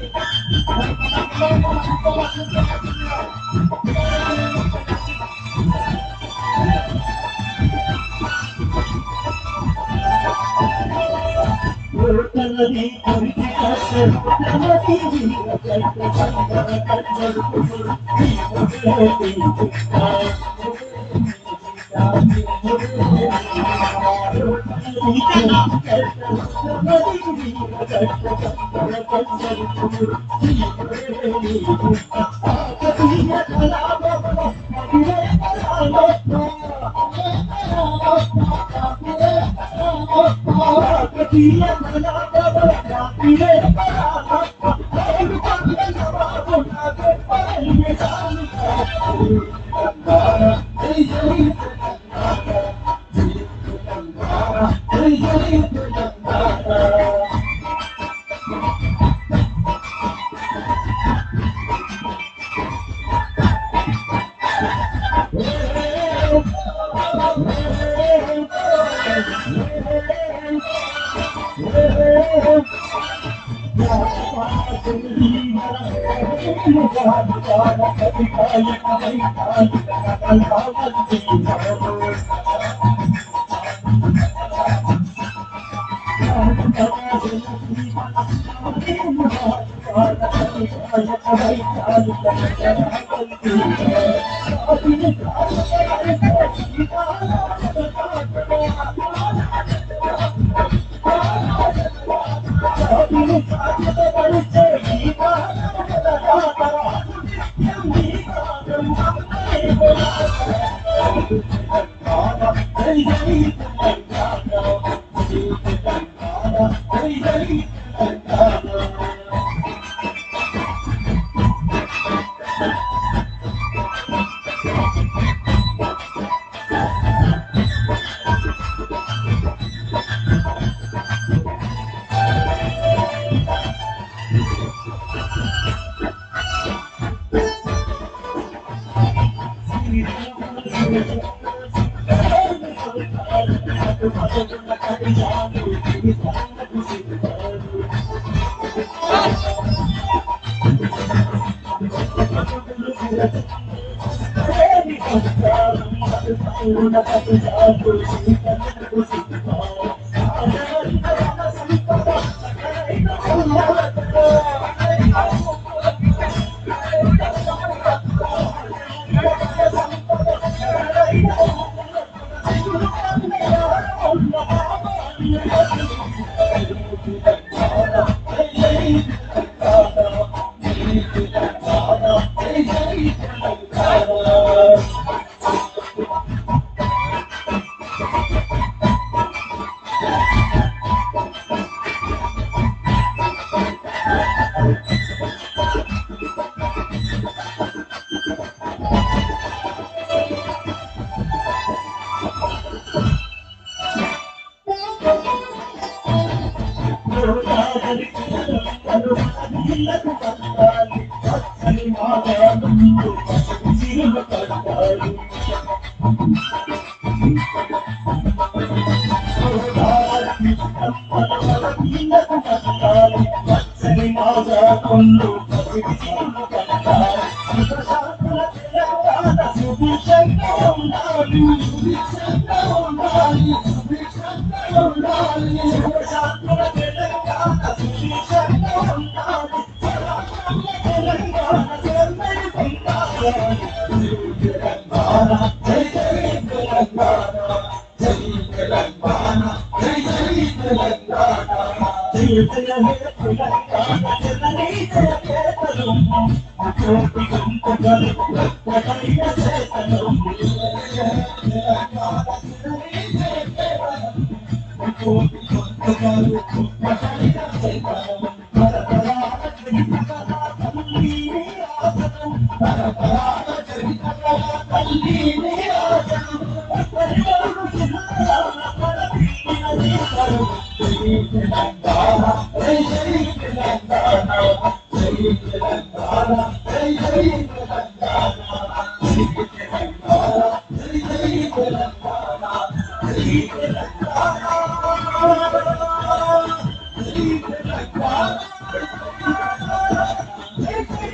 Thank you.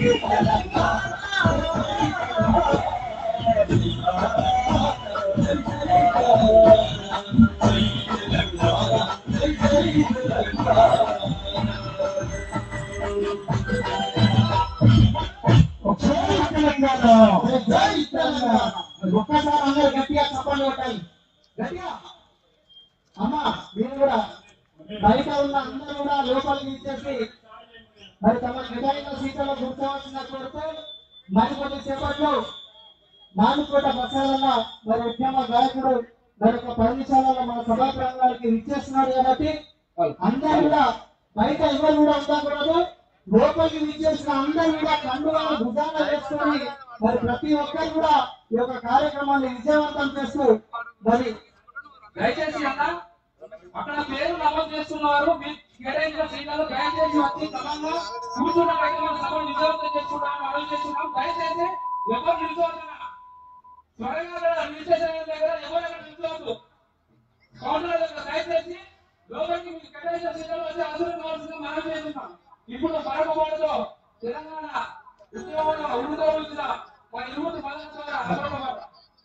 జై తెలంగాణ జై తెలంగాణ ఒక్కసారి అందరూ గట్టిగా చప్పట్లు కొట్టాలి గట్టిగా అమ్మా మీరు కూడా బయట ఉన్న అందరూ కూడా లోపలికి ఇచ్చేసి మరి తమ విధాయక సీట్లలో కూర్చోవలసిన కోరుతూ మరి కొన్ని సేపట్లో నాలుగుకోట బస్సాలన్న మరి ఉద్యమ గాయకుడు మరి ఒక పది నిమిషాలలో మన సభా ప్రాంగానికి ఇచ్చేస్తున్నాడు కాబట్టి అందరూ కూడా బయట ఎవరు కూడా ఉండకూడదు లోపలికి విచ్చేసిన అందరూ కూడా కండుగా భుజాన వేసుకొని మరి ప్రతి ఒక్కరు కూడా ఈ యొక్క కార్యక్రమాన్ని విజయవంతం చేస్తూ మరి దయచేసి అన్న అక్కడ పేరు నమోదు చేస్తున్నారు మీ కేటాయించిన సీట్లలో దయచేసి వచ్చి క్రమంగా కూర్చున్న దగ్గర సభను విజయవంతం చేసుకుంటామని మనం చేస్తున్నాం దయచేసి ఎవరు నిలుచోవద్దు త్వరగా రిజిస్ట్రేషన్ దగ్గర ఎవరు ఎక్కడ నిలుచోవద్దు కౌంటర్ దగ్గర దయచేసి లోపలికి మీకు కేటాయించిన సీట్లలో వచ్చి ఆశీర్వదించవలసిందిగా మనం చేస్తున్నాం ఇప్పుడు పరమబోడులో తెలంగాణ ఉద్యోగంలో ఉరుతో వచ్చిన మా ఇరువురు పదవి ద్వారా అమరవారు.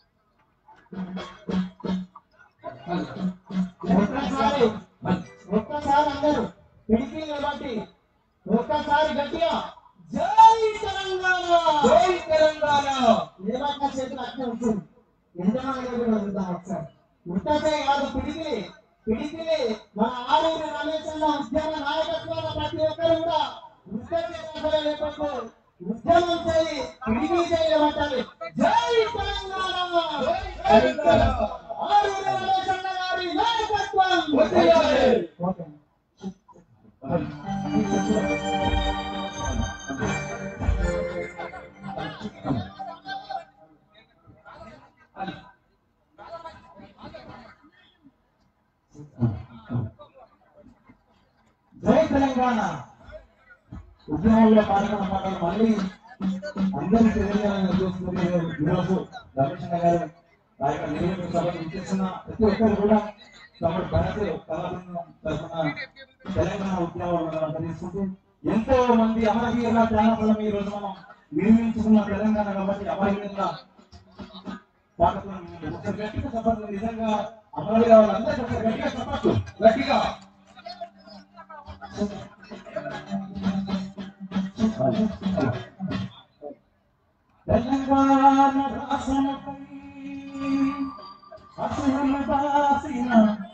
ఒక్కసారి ఒక్కసారి అందరూ పిడికి నిలబడి ఒక్కసారి గట్టిగా జై తెలంగాణ జై తెలంగాణ నిలబడిన చేతులు అట్లే ఉంటుంది ఎంతమంది కూడా చూద్దాం ఒకసారి ఉత్తతే కాదు పిడికి పిడికిలి మన ఆరూరు రమేష్ అన్న ఉద్యమ నాయకత్వాల ప్రతి ఒక్కరు కూడా ఉత్తతే లేకపోతే ఉద్యమం చేయి పిడికి చేయబట్టాలి జై తెలంగాణ జై తెలంగాణ ఆరూరు రమేష్ అన్న గారి నాయకత్వం ఓకే జై తెలంగాణ ఉద్యమంలో పాల్గొన్న మాటలు మళ్ళీ అందరూ తెలంగాణ చూస్తుంది ఈరోజు రమేష్ గారు ఆ యొక్క నిర్వహణ సభను ఇచ్చేసిన ప్రతి ఒక్కరు కూడా తమ భరత కళాబృందం తరఫున తెలంగాణ ఉద్యమంలో తీసుకుంటూ ఎంతో మంది అమరవీరుల త్యాగఫలం ఈ రోజు మనం నిర్మించుకున్న తెలంగాణ కాబట్టి అమరవీరుల పాటలు ఒకసారి గట్టిగా చెప్పండి నిజంగా అమరవీర వాళ్ళందరూ ఒకసారి గట్టిగా చెప్పచ్చు గట్టిగా తెలంగాణ రాష్ట్రముపై అసలు దాసిన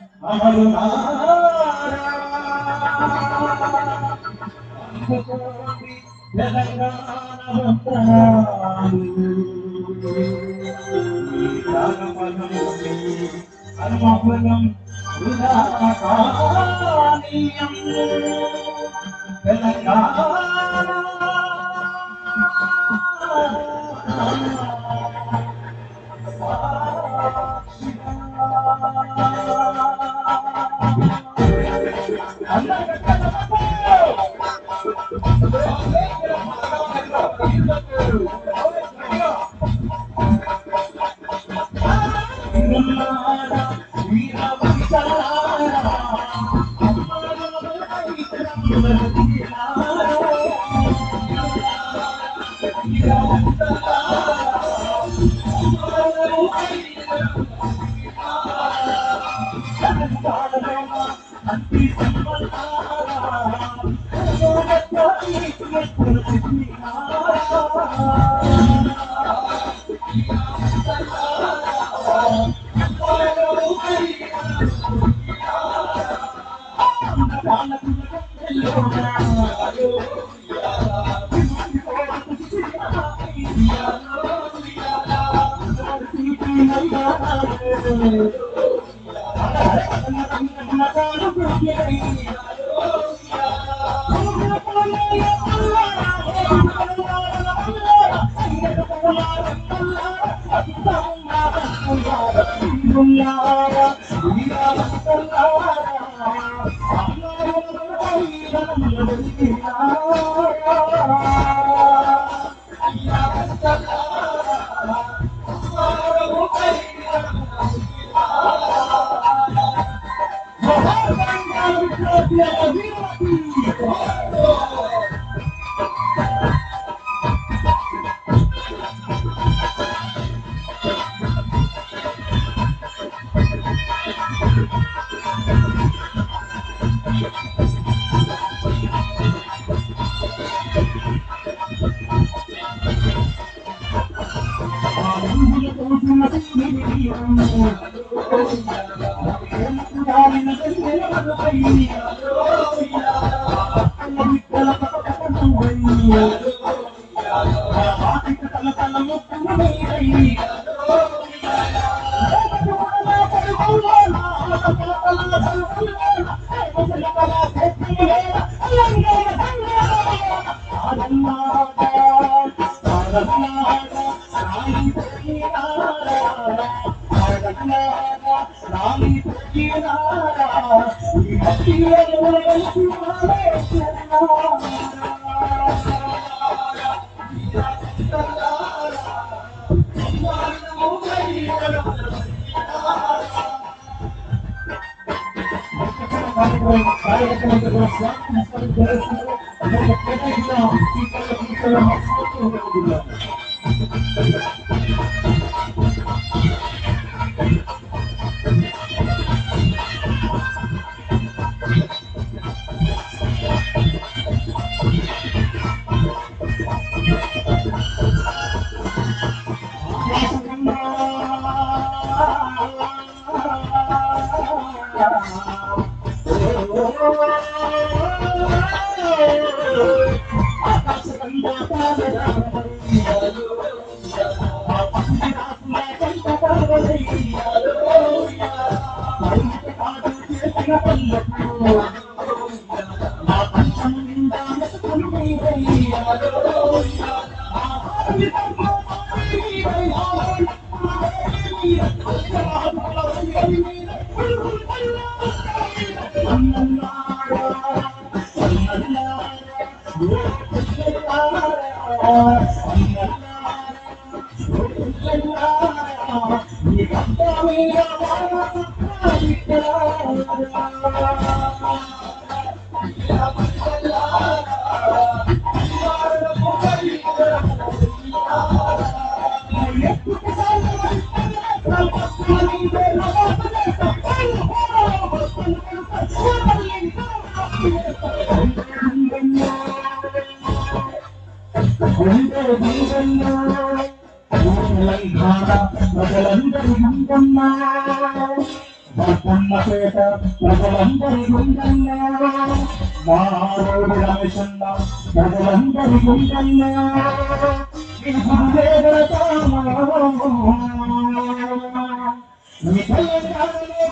అమరులారా అందుకోండి తెలంగాణ వందనాలు ఈ త్యాగఫలం కర్మఫలం వృధా కానీయం. బొమ్మపేట ప్రజలందరి గుండన్నా మా రోడ్డు రమేశన్న ప్రజలందరి గుండన్నా ఈ గురుదేవులతామా ఈ తెలంగాణలో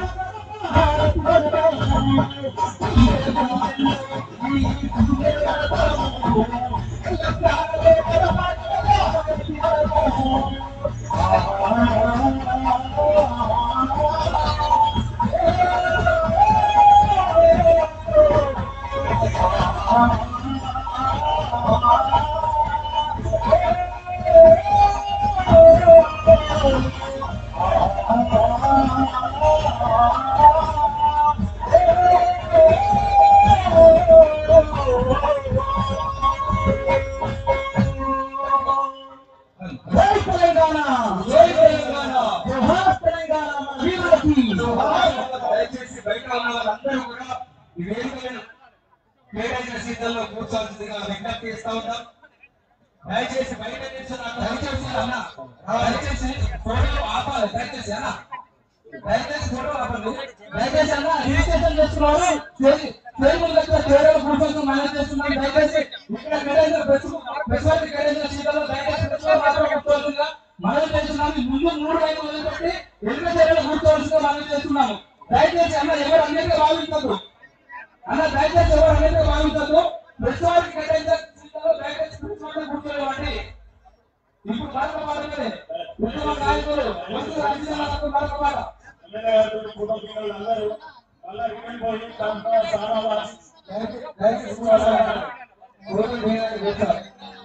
జై తెలంగాణ జై తెలంగాణ జోహార్ తెలంగాణ మన వీరులకి దయచేసి బయట ఉన్న వాళ్ళందరూ కూడా ఈ వేదికలను కేటాయించిన సీట్లలో కూర్చోవాల్సిందిగా విజ్ఞప్తి చేస్తా ఉన్నాం దయచేసి బయట నిల్చున్న దయచేసి అన్న దయచేసి ఫోటోలు ఆపాలి దయచేసి అన్న దయచేసి ఫోటో ఆపండి దయచేసి అన్న రిజిస్ట్రేషన్ చేసుకున్నారు టేబుల్ దగ్గర టేబుల్ కూర్చొని మేనేజ్ చేస్తున్నాం దయచేసి ఇక్కడ కేటాయించిన బెస్ బెస్ వారికి కేటాయించిన సీట్లలో దయచేసి బెస్ వారు మాత్రం కూర్చోవాల్సిందిగా మనం చేస్తున్నాం ఈ ముందు మూడు రైలు వదిలిపెట్టి ఎన్ని చర్యలు కూర్చోవలసిందిగా మనం చేస్తున్నాము దయచేసి అన్న ఎవరు అన్నిటిగా భావించదు అన్న దయచేసి ఎవరు అన్నిటిగా భావించదు బెస్ వారికి కేటాయించిన సీట్లలో దయచేసి బెస్ వారికి కూర్చోలేవండి ఇప్పుడు మరొక మాట వినండి. ఉత్తమ నాయకులు వస్తు రాజకీయాలకు మరొక మాట ఎమ్మెల్యే గారితో ఫోటో దిగాలి అందరూ మళ్ళా రిటర్న్ పోయి దాంట్లో చాలా దయచేసి దయచేసి మాట్లాడండి. ఓటు వేయాలని చేస్తారు.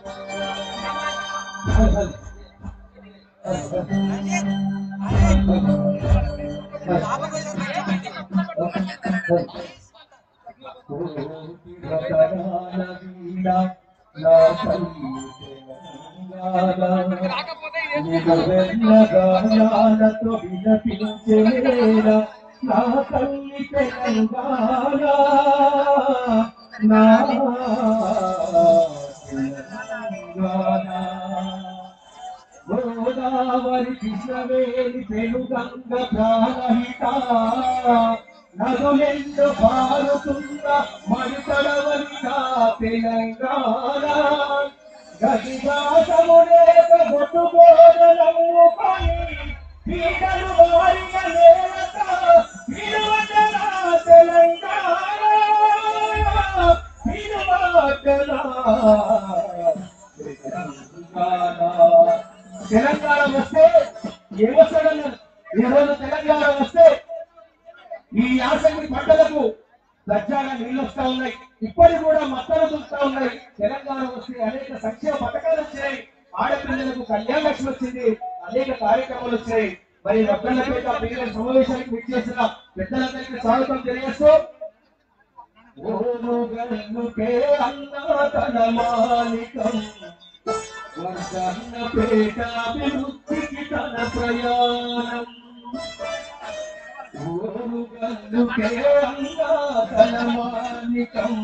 గాయాలతో విలపించేలా నా తల్లి తెలంగాణ నా తెలంగాణ గోదావరి కృష్ణవేణి పెనుగంగ ప్రాణహిత నదులెందు పారుతున్న మడితడవనిత తెలంగాణ గదిగాసములేక గొట్టుకోదలము పని పీడలు వారిన నేలత విలువటన తెలంగాణ విలువటన తెలంగాణ వస్తే ఏమొస్తాడన్నారు ఈ రోజు తెలంగాణ వస్తే ఈ యాసంగి పంటలకు దర్జాగా నీళ్ళు వస్తా ఉన్నాయి ఇప్పటికి కూడా మత్తలు చూస్తా ఉన్నాయి తెలంగాణ వస్తే అనేక సంక్షేమ పథకాలు వచ్చాయి ఆడపిల్లలకు కళ్యాణ లక్ష్మి వచ్చింది అనేక కార్యక్రమాలు వచ్చాయి మరి వద్దలపేట పిల్లల సమావేశానికి విచ్చేసిన పెద్దలందరికీ స్వాగతం తెలియజేస్తూ ఓరుగల్లుకే అన్నాతన మాలికం వర్ధన్నపేట అభివృద్ధికి తన ప్రయాణం ఓరుగల్లుకే అన్నాతన మాలికం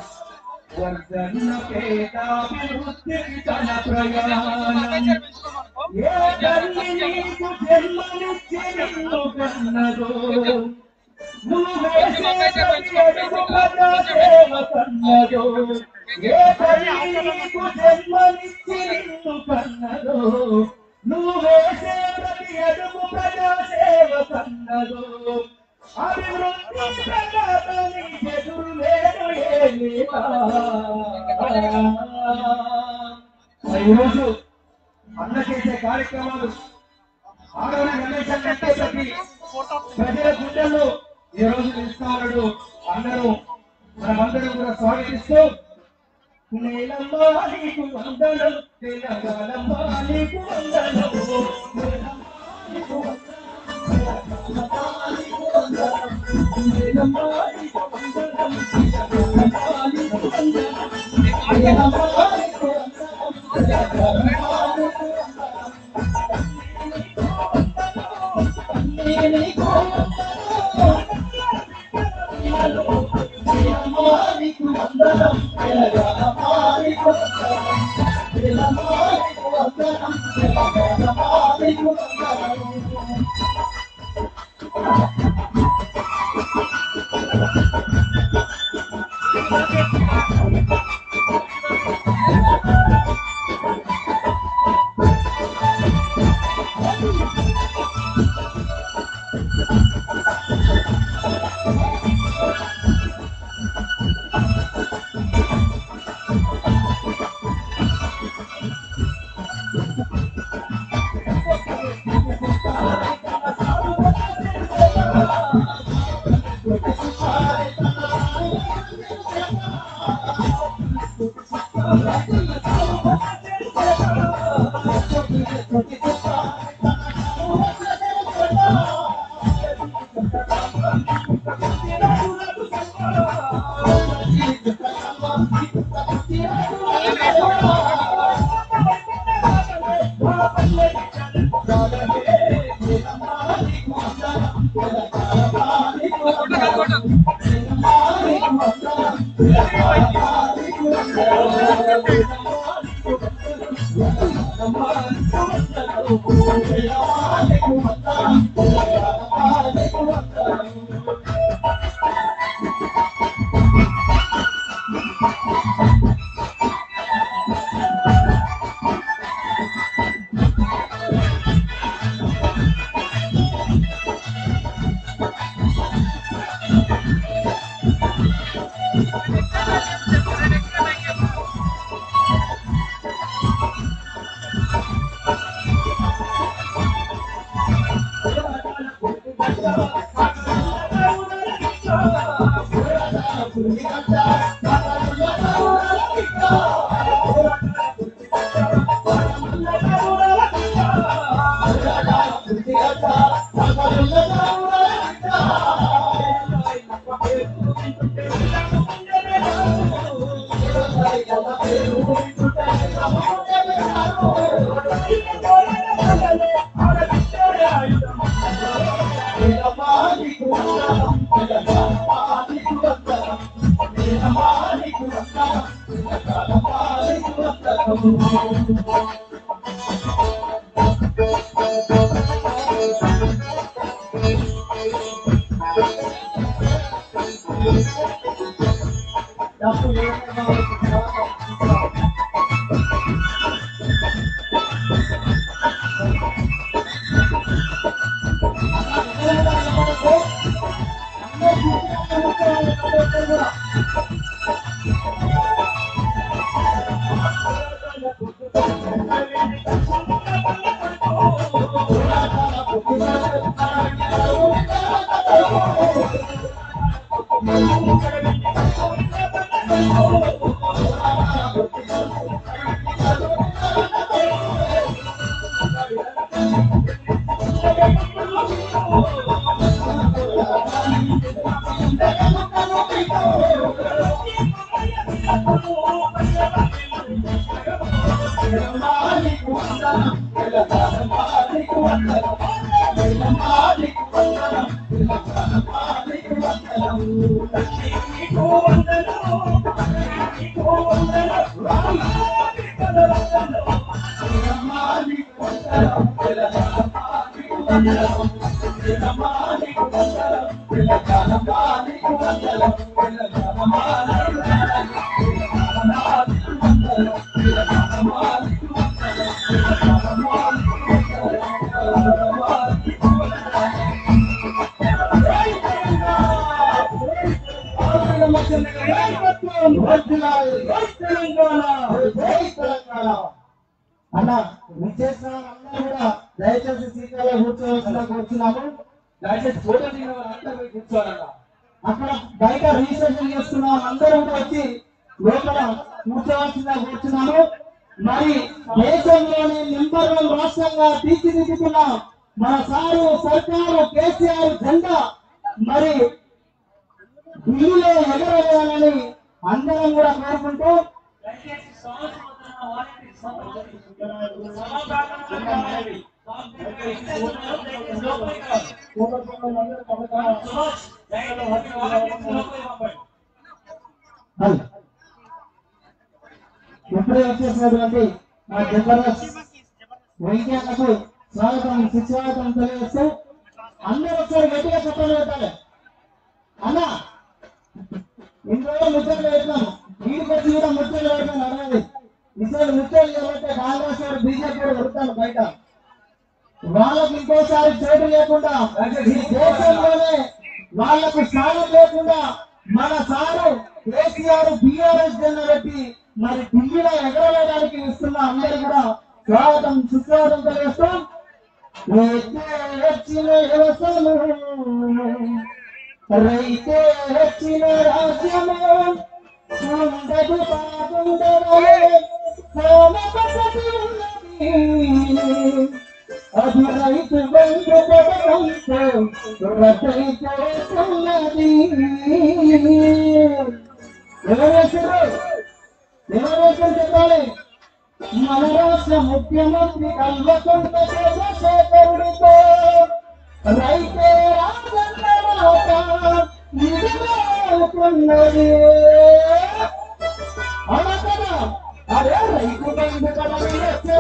వర్ధన్నపేట అభివృద్ధికి తన ప్రయాణం ఏ తల్లి నీకు జన్మనిచ్చి నిన్ను కన్నదో నువ్వు వేసే ప్రతి అడుగు ప్రజాసేవ కన్నదో ఏ తల్లి నీకు జన్మనిచ్చి నిన్ను కన్నదో నువ్వు వేసే ప్రతి అడుగు ప్రజాసేవ కన్నదో అభివృద్ధి ప్రజాత నీకెదురు లేదు ఏమీలా. ఈరోజు అన్న చేసే కార్యక్రమాలు ఆడవారి గణేశన్ అంటే ప్రతి ప్రజల గుండెల్లో ఈ రోజు నిలుస్తా ఉన్నాడు అందరూ మనమందరం కూడా స్వాగతిస్తూ నేలమ్మా నీకు వందనం తెలంగాణమ్మా నీకు వందనం నీకు నేలమ్మా నీకు వందనం తెలంగాణమ్మా నీకు వందనం నేలమ్మా నీకు వందనం తెలంగాణమ్మా నీకు వందనం Thank you. అన్న విచ్చేసిన అందరూ కూడా దయచేసి సీట్లలో కూర్చోవలసిన కూర్చున్నాము దయచేసి ఫోటో దిగిన వాళ్ళంతా పోయి కూర్చోవాలట అక్కడ బయట రిజిస్ట్రేషన్ చేసుకున్నాం అందరూ కూడా వచ్చి లోపల కూర్చోవలసిందిగా కూర్చున్నాము మరి దేశంలోని నెంబర్ వన్ రాష్ట్రంగా తీర్చిదిద్దుతున్న మన సారు సర్కారు కేసీఆర్ జెండా మరి ఢిల్లీలో ఎగరవేయాలని అందరం కూడా కోరుకుంటూ హల్. ఇప్పుడే వచ్చేసినటువంటి మా జబర్దస్త్ వెంకయ్యకు స్వాగతం సుస్వాగతం తెలియజేస్తూ అందరూ ఒకసారి గట్టిగా చెప్పండి పెట్టాలి అన్న ఇన్ని రోజులు ముచ్చట్లు పెట్టినాము వీడికి వచ్చి కూడా ముచ్చట్లు పెట్టినాను అన్నది ఇసలు ముచ్చట్లు చేయబట్టే కాంగ్రెస్ వాడు బీజేపీ కూడా కొడతాను బయట వాళ్ళకి ఇంకోసారి చోటు లేకుండా ఈ దేశంలోనే వాళ్ళకు స్థానం లేకుండా మన సారు కేసీఆర్ బీఆర్ఎస్ జెండా పెట్టి మరి ఢిల్లీలో ఎగరవేయడానికి ఇస్తున్న అందరూ కూడా స్వాగతం సుస్వాగతం తెలియజేస్తాం ఎత్తే వచ్చిన వ్యవసాయం రైతే వచ్చిన రాజ్యము ఉండదు బాగుండవలే సోమపసతి ఉన్నది అది రైతు బంధు పథకంతో రచయితున్నది ఎవరు వేశారు ఎవరు వేశారు చెప్పాలి మన రాష్ట్ర ముఖ్యమంత్రి కల్వకుంట చంద్రశేఖరుడితో రైతే రాజన్న మాట నిజమవుతున్నది అవునా కదా అరే రైతు బంధు కడలి వచ్చే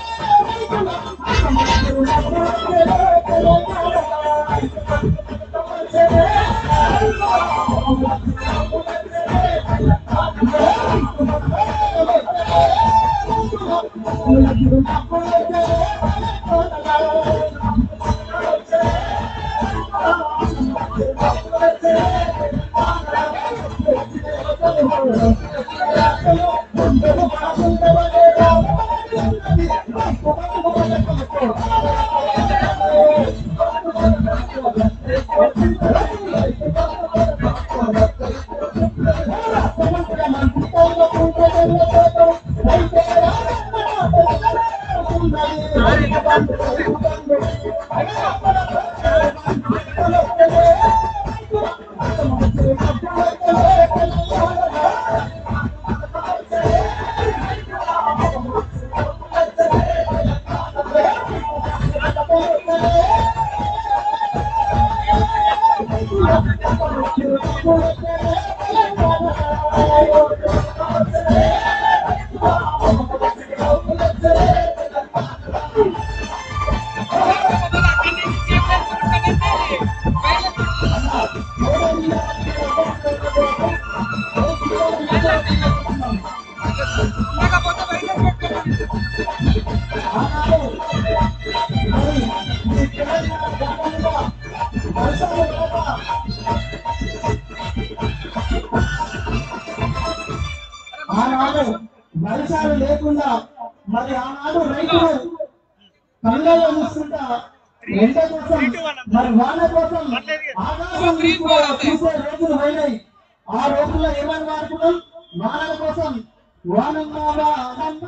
ఆనాడు వర్షాలు లేకుండా మరి ఆనాడు రైతులు కళ్ళలో చూస్తుంటా ఎండ కోసం మరి వాన కోసం ఆకాశం కూడా చూసే రోజులు పోయినాయి ఆ రోజుల్లో ఏమని వాడుకున్నాం వానల కోసం వానమ్మ వానమ్మ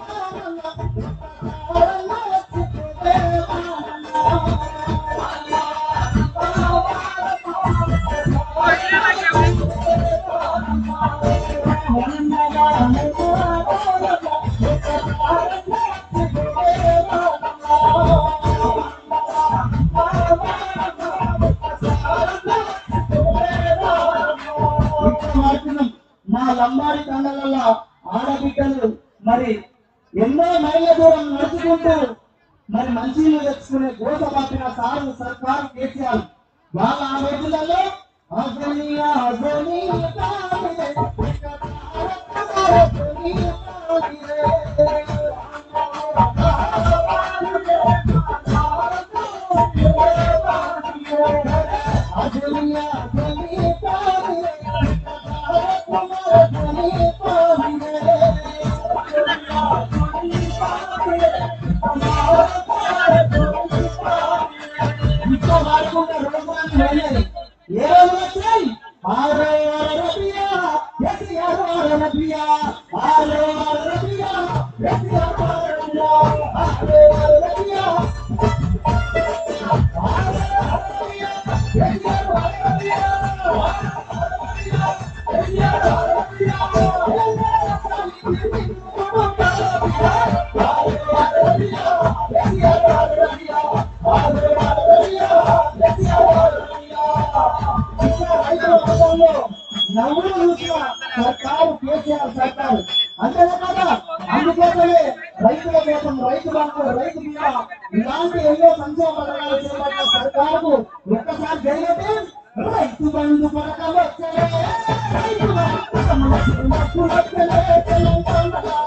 వానమ్మ వచ్చిపోతే మాట్లాడుతున్నాం మా లంబాడి తండల ఆడబిడ్డలు మరి ఎన్నో మైళ్ళ దూరం నడుచుకుంటూ మరి మంచినీళ్ళు తెచ్చుకునే గోత పట్టిన సారు సర్కారు కేసీఆర్ వాళ్ళ ఆ రోజులలో అజనీయ అజనీయ కామిరే, అజనీయ కామిరే. అజనీయ అజనీయ కామిరే, అజనీయ కామిరే. ఇంకో వాడుకుంటే రోజులు వెళ్ళాయి. ఏ రోజు వచ్చాయి? ఆరో వార రబియా, ఎస్ఆర్ వార రబియా, ఆరో వార రబియా, ఎస్ఆర్ వార రబియా, ఆరో వార రబియా, ఆరో వార రబియా, ఎస్ఆర్ వార రబియా, ఆరో వార రబియా, ఎస్ఆర్ వార నవ్వులు చూసిన సర్కారు కేసీఆర్ సర్కారు అంతే కదా అందుకోసమే రైతుల కోసం రైతు బంధు రైతు బీమా ఇలాంటి ఎన్నో సంక్షేమ పథకాలు చేపట్టిన సర్కారుకు ఒక్కసారి జరిగితే రైతు బంధు పథకం వచ్చలే రైతు బంధు పథకం వచ్చలే తెలంగాణలో.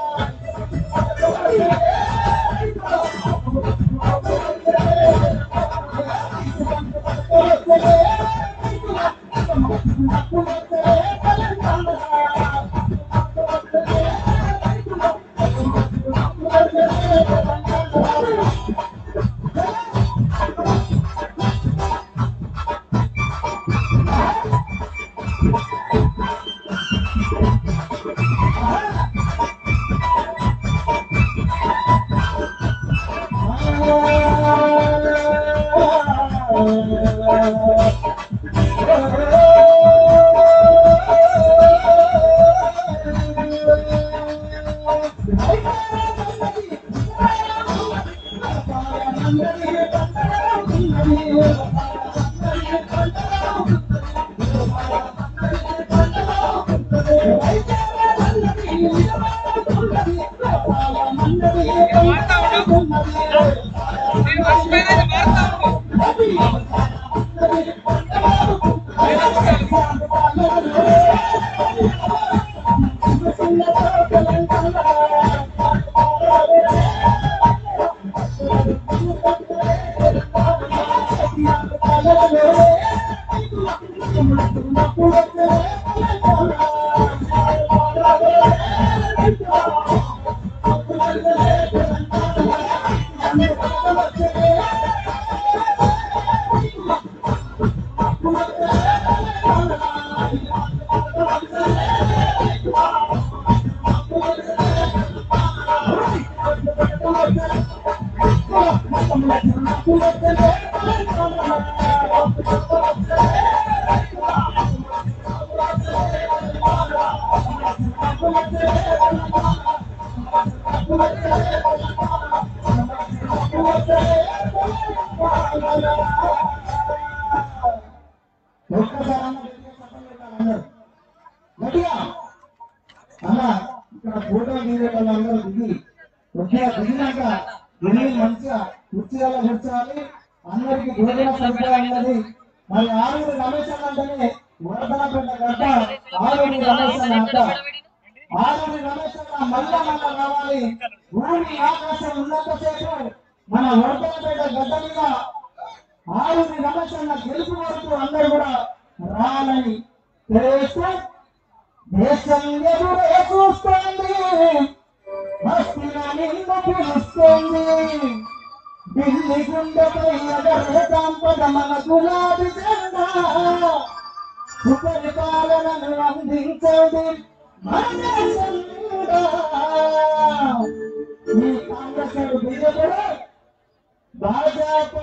ఒక్కసారి అన్న గట్టిగా చప్పట్లు కొట్టాలి అందరూ. గట్టిగా అన్న ఇక్కడ ఫోటో దిగే వాళ్ళందరూ దిగి ఒకే దిగినాక ఎన్ని మంచిగా కుర్చీలలో కూర్చోవాలి అందరికి భోజన సదుపాయం ఉన్నది మరి ఆరుగురు రమేష్ అన్న అంటేనే వరదనపేట గడ్డ ఆరుగురు రమేష్ అన్న అడ్డ ఆరుగురు రమేష్ అన్న మళ్ళా మళ్ళా రావాలి భూమి ఆకాశం ఉన్నంతసేపు మన వరదనపేట గడ్డ మీద ఆరుగురి రమేష్ అన్న గెలుపు వరకు అందరూ కూడా రావాలని తెలియజేస్తూ దేశం ఎదురే చూస్తోంది మస్తిన నిండు పిలుస్తోంది ఢిల్లీ గుండెపై అగరే సంపద మన గులాబీ జెండా సుపరిపాలనను అందించేది మన దేశం ఈ కాంగ్రెస్ బీజేపీ భాజపా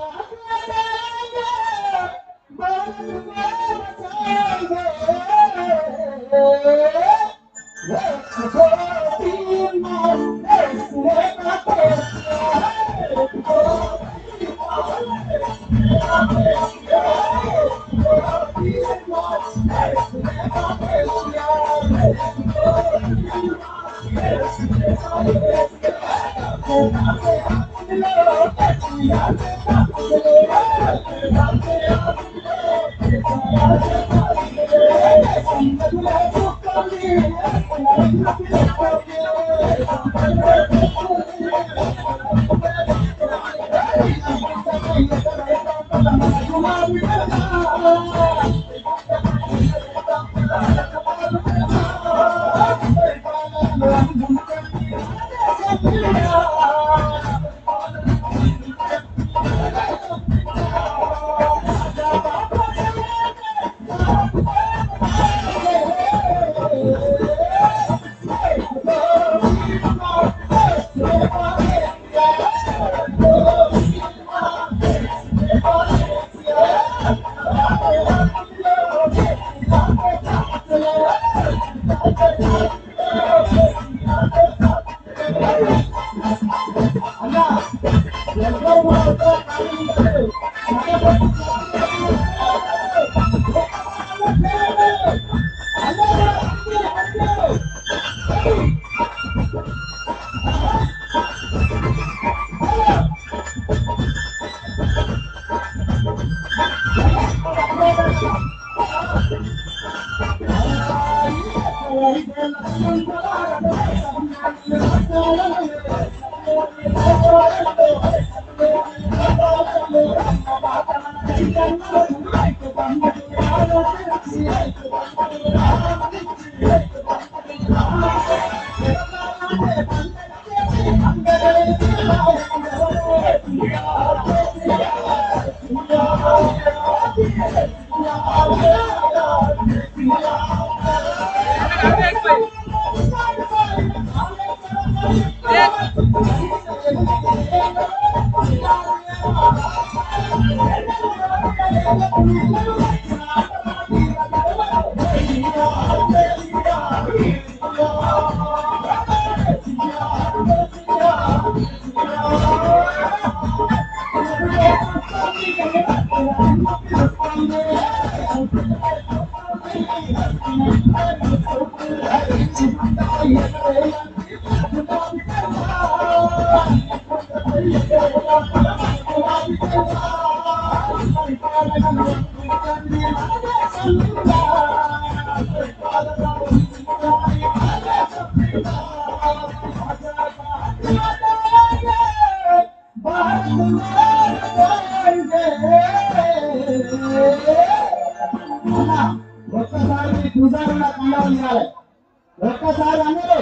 ఒక్కసారి మీ భుజాలలో కండలు తీయాలి ఒక్కసారి అందరూ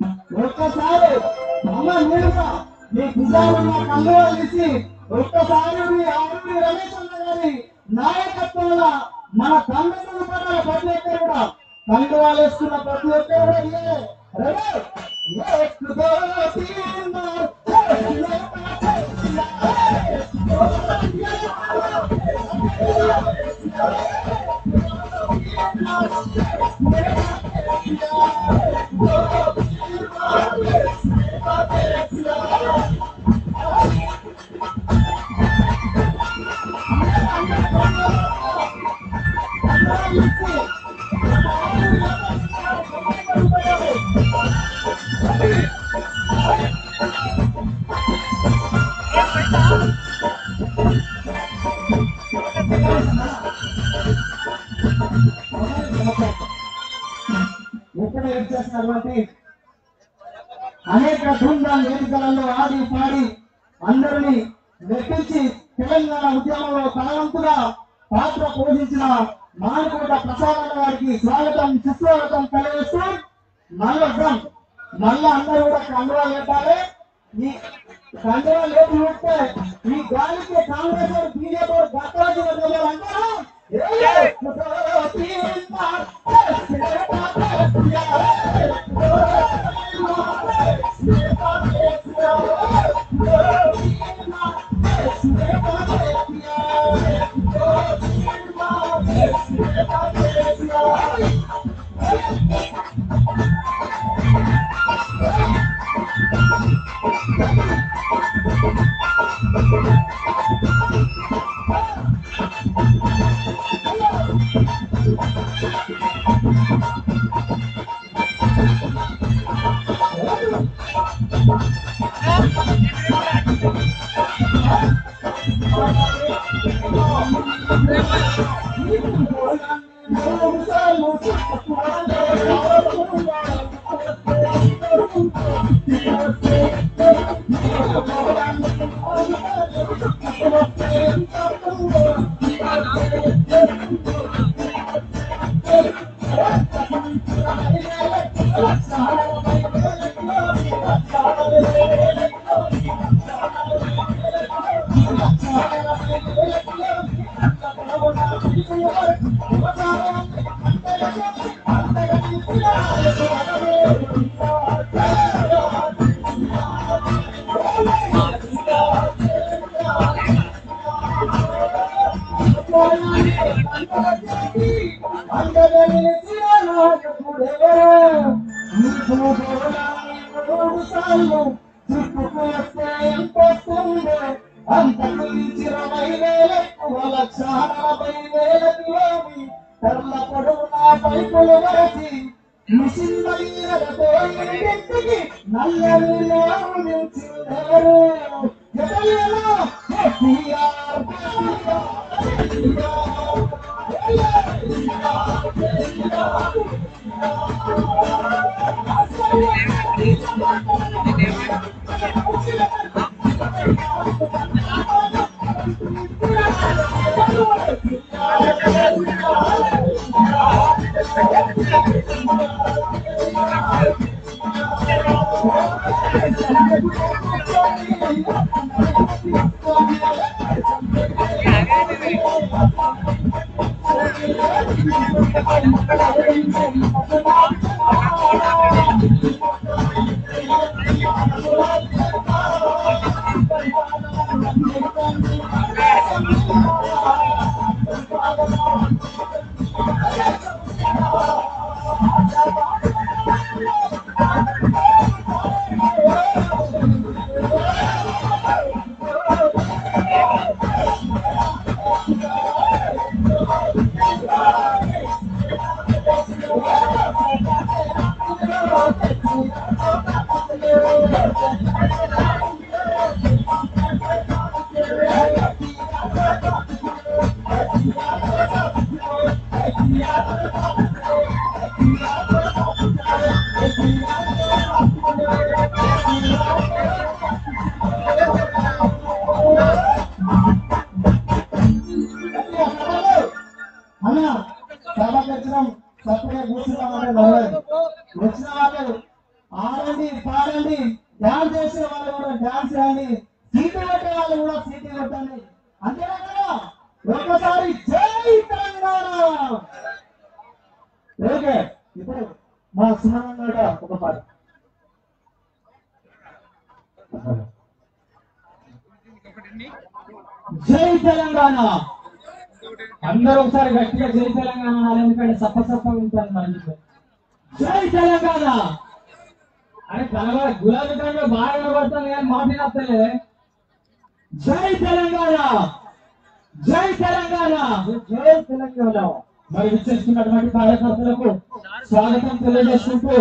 ఒక్కసారి అమ్మ మీరుగా మీ భుజాలలో కండువాలు తీసి ఒక్కసారి మీ ఆరుని రమేష్ అన్న గారి నాయకత్వంలో మన కండలు పడాలి ప్రతి ఒక్కరు కూడా కండువాలు వేసుకున్న ప్రతి ఒక్కరు కూడా ఏ రెడీ? ఏక్ దో తీన్ ఎక్కడ చేసినటువంటి అనేక ధూమ్ధాం వేదికలలో ఆడి పాడి అందరినీ మెప్పించి తెలంగాణ ఉద్యమంలో తలవంతుగా పాత్ర పోషించిన మానకోట ప్రసాద్ గారికి స్వాగతం సుస్వాగతం కలిగిస్తూ మళ్ళొద్దాం మళ్ళా అందరూ కూడా కండువా పెట్టాలి ఈ కండువా లేపు ఉంటే ఈ గాలికి కాంగ్రెస్ వారు బీజేపీ వారు దత్తరాజు అందరూ ఏ అన్న సభకు వచ్చినాం చక్కగా కూర్చున్నామంటే నవ్వలేదు వచ్చిన వాళ్ళు ఆడండి పాడండి డాన్స్ చేసే వాళ్ళు కూడా డాన్స్ చేయండి సీటు కొట్టే వాళ్ళు కూడా సీటు కొట్టండి అంతేనా కదా ఒకసారి జై తెలంగాణ ఓకే ఇప్పుడు మా సుమన్ ఒక పాట జై తెలంగాణ అందరూ ఒకసారి గట్టిగా జై తెలంగాణ అనాలి ఎందుకంటే సప్ప సప్ప ఉంటాను మన జై తెలంగాణ అని కలవ గులాబీ కలర్ బాగా కనబడుతుంది కానీ మాట నచ్చలే జై తెలంగాణ జై తెలంగాణ జై తెలంగాణ మరి విచ్చేసుకున్నటువంటి కార్యకర్తలకు స్వాగతం తెలియజేసుకుంటూ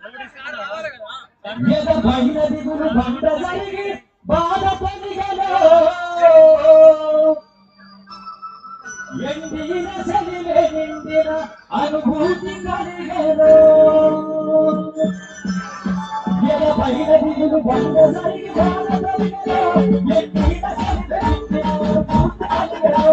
ఏదో బహిర దిగులు బండ జరిగి బాధ పొందిగలో ఎండిన చలివే నిండిన అనుభూతి కలిగేదో ఎద పైన దిగులు బండ జరిగి బాధ పొందిగలో ఎండిన చలివే నిండిన అనుభూతి కలిగేదో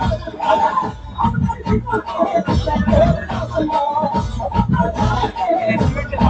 Thank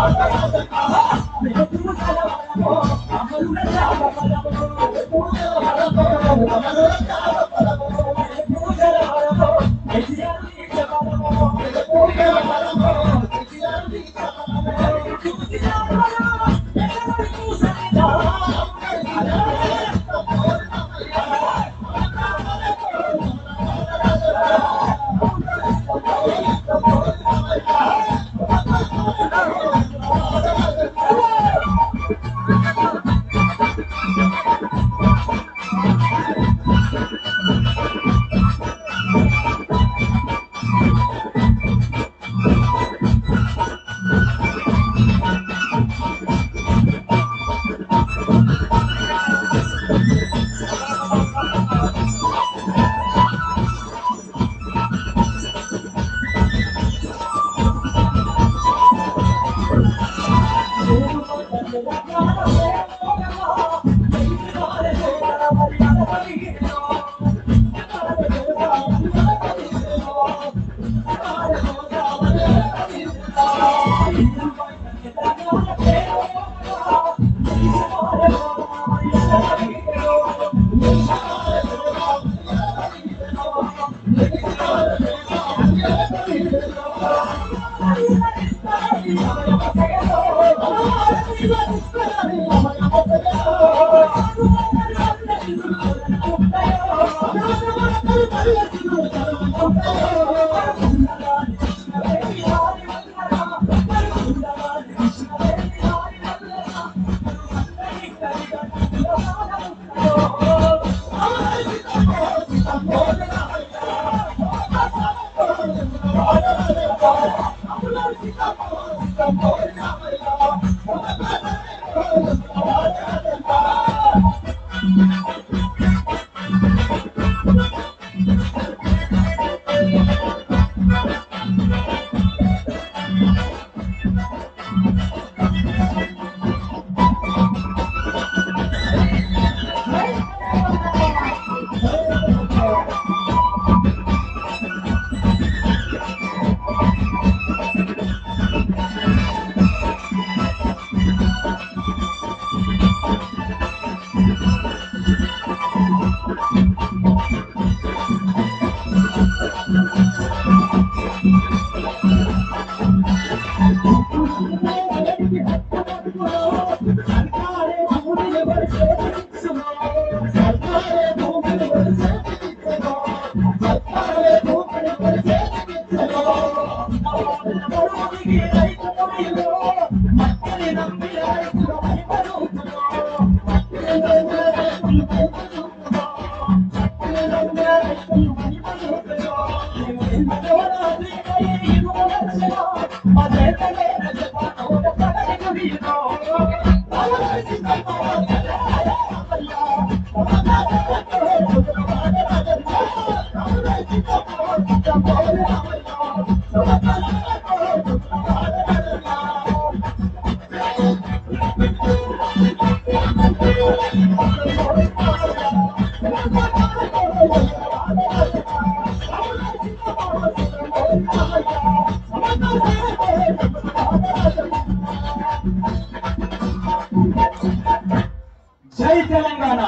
జై తెలంగాణ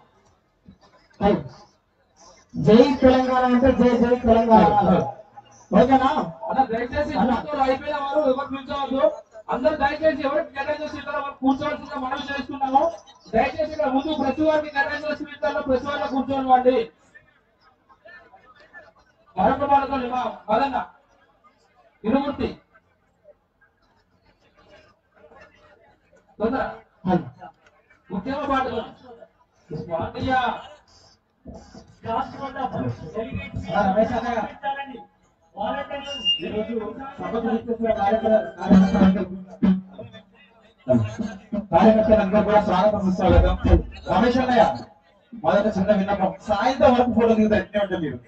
జై తెలంగాణ అంటే జై జై తెలంగాణ ఓకేనా అన్న దయచేసి కూర్చోరు అయిపోయిన వారు ఎవరు కూర్చోవద్దు అందరూ దయచేసి ఎవరికి కేటాయించిన సీట్లలో మనం కూర్చోవలసిందిగా మనం చేస్తున్నాము దయచేసి ఇక్కడ ముందు ప్రతి వారికి కేటాయించిన సీట్లలో ప్రతి వారిలో కూర్చోనివ్వండి మరొక పాటతో పదన్న ఇరుమూర్తి తొందర ముఖ్యమ పాటలు స్వామియా రమేష్ అన్నయ్య ఈరోజు సభకు విచ్చేసిన కార్యకర్త- కార్యకర్తలందరికీ కార్యకర్తలందరూ కూడా స్వాగతం సుస్వాగతం రమేష్ అన్నయ్య మొదట చిన్న విన్నపం సాయంత్రం వరకు ఫోటో దిగుతా ఎట్నే ఉంటుంది మీరు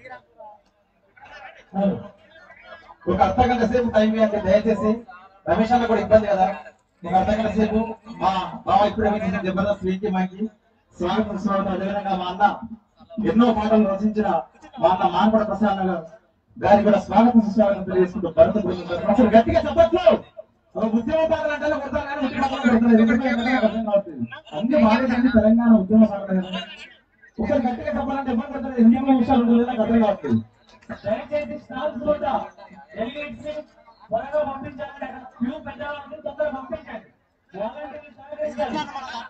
ఒక అర్ధ గంట సేపు టైం ఇవ్వండి దయచేసి రమేష్ అన్న కూడా ఇబ్బంది కదా నీకు అర్ధ గంట సేపు మా బావ ఇప్పుడే వచ్చిన జబర్దస్త్ వీక్కి మాకి స్వాగతం స్వాగతం అదేవిధంగా మా అన్న ఎన్నో పాటలు రచించిన మా అన్న మానపడ ప్రసాద్ గారు గారికి కూడా స్వాగతం సుస్వాగతం తెలియజేసుకుంటూ భరత బృందం తరపున అసలు గట్టిగా చెప్పట్లు ఉద్యమకారులు అంటే కొడతారు కానీ ఉద్యమకారులు కొడతారు. ఎందుకంటే ఎక్కడైనా అర్థం కావట్లేదు. అన్ని బాగాలేదండి తెలంగాణ ఉద్యమకారులు కదా. ఒకరు గట్టిగా చెప్పాలంటే ఎవరు కొడతారు ఎన్ని విషయాలు ఉంటుందో నాకు అర్థం కావట్లేదు దయచేసి స్టాల్స్ కూడా డెలిగేట్స్ త్వరగా పంపించాలంటే అక్కడ క్యూ పెట్టాలంటే తొందరగా పంపించండి వాలంటీర్లు సహకరించాలి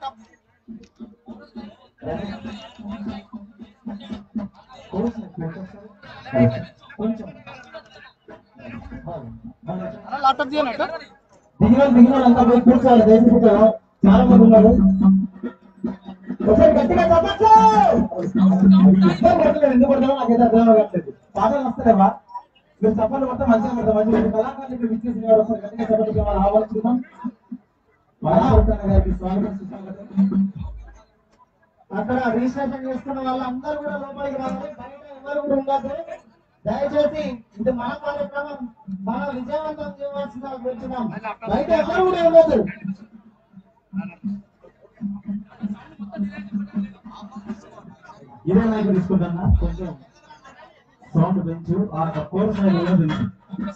కొంచెం ల్యాప్టాప్ తీయనట్టు దిగిన దిగిన అంతా పోయి కూర్చోవాలి దేశంలో చాలా మంది ఉన్నారు ఒకసారి గట్టిగా చెప్పచ్చు ఇద్దరు కొట్టలేదు ఎందుకు కొడతామో నాకైతే అర్థం కావట్లేదు పాటలు వస్తారేవా మీరు చెప్పండి కొడితే మంచిగా కొడతాం మంచిగా కొడతాం. కళాకారులు ఇక్కడ విచ్చేసిన వారు ఒకసారి గట్టిగా చెప్పండి వాళ్ళు ఆహ్వానిస్తున్నాం మహాభారతాన్ని గారికి స్వాగతం సుస్వాగతం అక్కడ రిజిస్ట్రేషన్ చేసుకున్న వాళ్ళందరూ కూడా లోపలికి రావాలి బయట ఎవరు కూడా ఉండదు దయచేసి ఇది మన కార్యక్రమం మన విజయవంతం చేయవలసిన కూర్చున్నాం బయట ఎవరు కూడా ఉండదు ఇదే నాకు తీసుకుంటానా కొంచెం సౌండ్ పెంచు ఆ కోర్స్ తెలుసు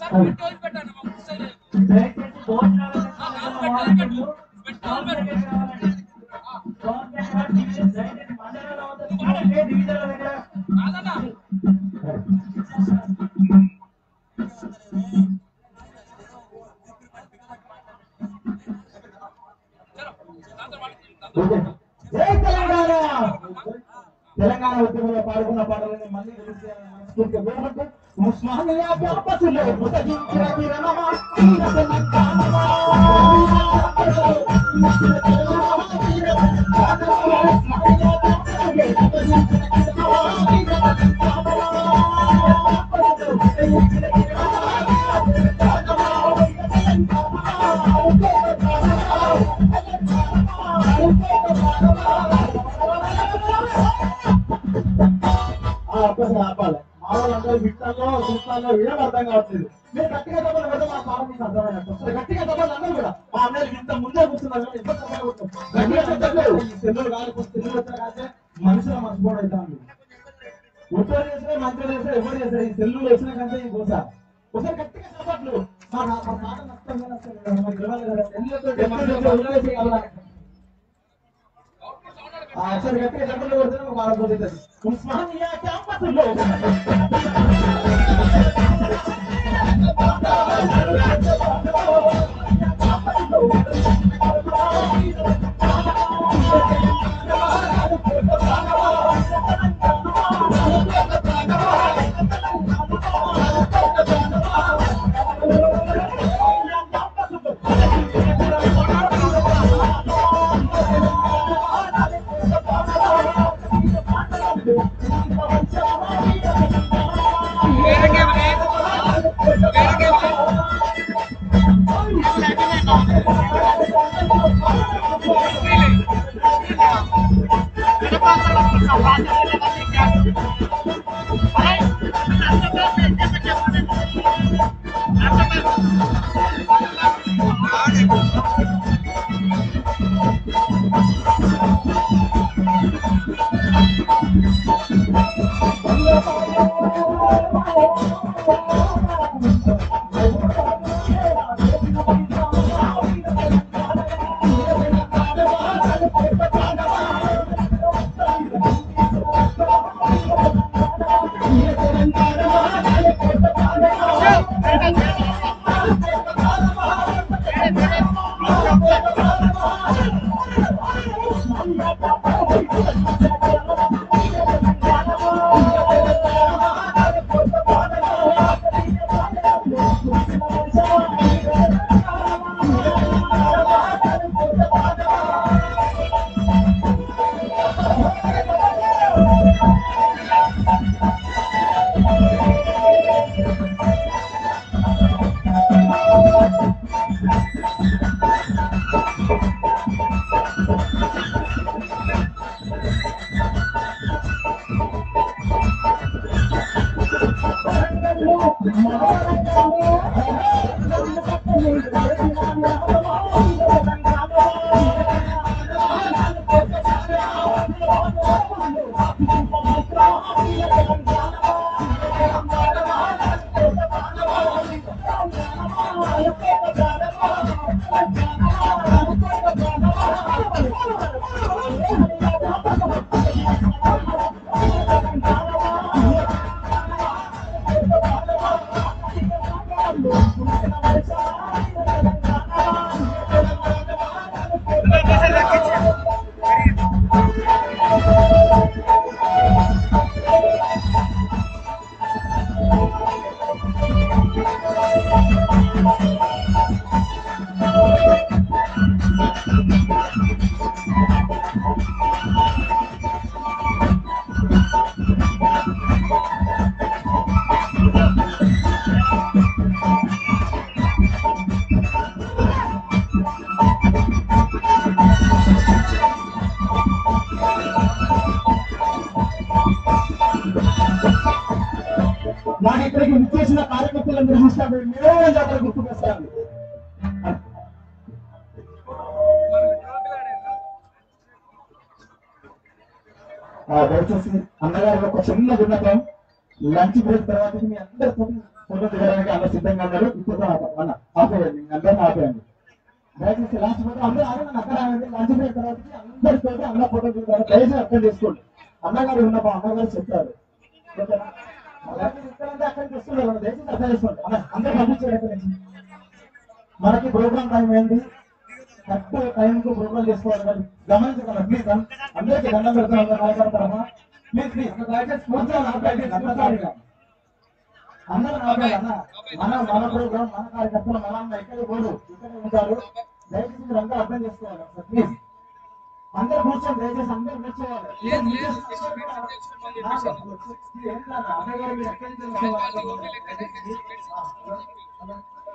దయచేసి భోజనాలు చేస్తున్న వాలంటీర్లు స్టాల్స్ దగ్గరికి రావాలండి స్టాల్స్ దగ్గర డివిజన్ దయచేసి మండలంలో ఉంటుంది డివిజన్ల దగ్గర ఓకే. జై తెలంగాణ తెలంగాణ ఉద్యమంలో పాల్గొన్న పాటలని మళ్ళీ గుర్తు చేయాలని మనస్ఫూర్తిగా కోరుకుంటూ ఉస్మానియా క్యాంపస్లో ఉదయించిన కిరణమా, వీర తెలంగాణమా. ఆ ఒక్కసారి ఆపాలి మా వాళ్ళందరూ వింటాలో చూస్తాలో ఏం అర్థం కావట్లేదు మీరు గట్టిగా చెప్పండి కదా మా పాట మీకు అర్థమైనట్టు ఒకసారి గట్టిగా చెప్పండి అందరూ కూడా మా అన్నయ్య ఇంత ముందే కూర్చున్నారు కానీ ఎప్పుడు చెప్పాలి కూర్చున్నాం. గట్టిగా చెప్పలేదు ఈ సెల్లులు కాదు సెల్లులు వచ్చిన కానీ మనుషుల మర్చిపోవడం అవుతాను ఉత్తరం చేసినా మంత్రులు చేసినా ఎవరు చేసినా ఈ సెల్లులు వచ్చిన కంటే ఈ కోస ఒకసారి గట్టిగా చెప్పట్లు మా మా పాట నష్టం నష్టం మాకు ఇవ్వాలి కదా సెల్లులతో ఎప్పుడు వదిలేసి వెళ్ళాలి. ఆ అక్షర గట్టిగా చెప్పలు కొడితే మాకు బాధపోతుంది ఉస్మానియా క్యాంపస్లో నాకు ఇక్కడికి విచ్చేసిన కార్యకర్తలందరూ చూస్తే మేమే జాతర గుర్తుకొస్తాను ఆ, దయచేసి అన్నగారి ఒక చిన్న విన్నపం లంచ్ బ్రేక్ తర్వాత మీ అందరితో ఫోటో దిగడానికి అందరూ సిద్ధంగా ఉన్నారు ఇప్పుడు ఆప- అన్న ఆపేయండి మీ అందరిని ఆపేయండి దయచేసి లాస్ట్ ఫోటో అందరూ ఆగండి అక్కడ ఆగండి లంచ్ బ్రేక్ తర్వాత అందరితో అన్న ఫోటో దిగుతారు దయచేసి అర్థం చేసుకోండి అన్నగారు విన్నపం అన్నగారు చెప్తారు ఓకేనా? అలాగే ఇక్కడ ఉంటే అక్కడికి వస్తున్నారు దయచేసి అర్థం చేసుకోండి అన్న అందరూ పంపించారు ఎక్కడి నుంచి మనకి ప్రోగ్రామ్ టైం ఏంటి కరెక్ట్ టైం కు ప్రోగ్రామ్ చేసుకోవాలి మరి గమనించగలరు ప్లీజ్ అందరికీ దండం పెడతాం అందరూ కార్యకర్తలమ్మా ప్లీజ్ ప్లీజ్ దయచేసి కూర్చొని ఆపండి అందరిగా అందరూ ఆపండి అన్న మన మన ప్రోగ్రామ్ మన కార్యకర్తలు మన అన్న ఇక్కడ పోడు ఇక్కడ ఉంటారు దయచేసి మీరు అందరూ అర్థం చేసుకోవాలి ప్లీజ్ అందరూ కూర్చొని దయచేసి అందరూ కూర్చోవాలి లేదు, లేదు, నెక్స్ట్ మీటింగ్ తెచ్చుకోమని చెప్పేసి ఏంటన్నా అన్నయ్య గారు మీరు ఎక్కడి నుంచి వచ్చారు? ఆ,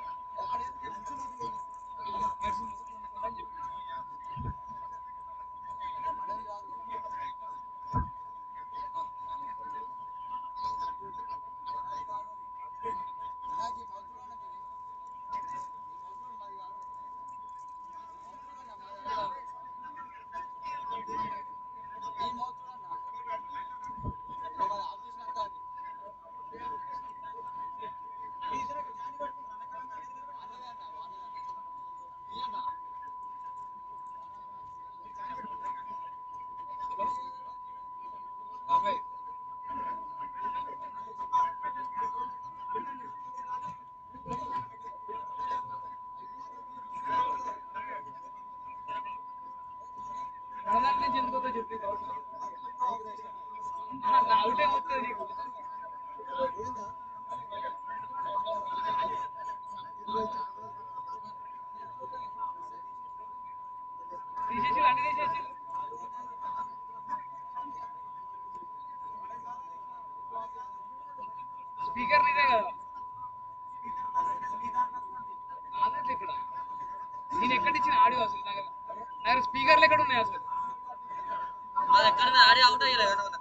బాబాయ్ మనదాంట్లో నుంచి ఎందుకు వద్దో చెప్పి నా అవుటే వస్తుంది నీకు తీసేసి అన్ని తీసేసి స్పీకర్ నీదే కదా నాదంటే ఇక్కడ నేను ఎక్కడి ఇచ్చిన ఆడియో అసలు నాకు నాకు స్పీకర్లు ఎక్కడ ఉన్నాయి అసలు అది ఎక్కడ ఆడి అవుట్ అయ్యలేదు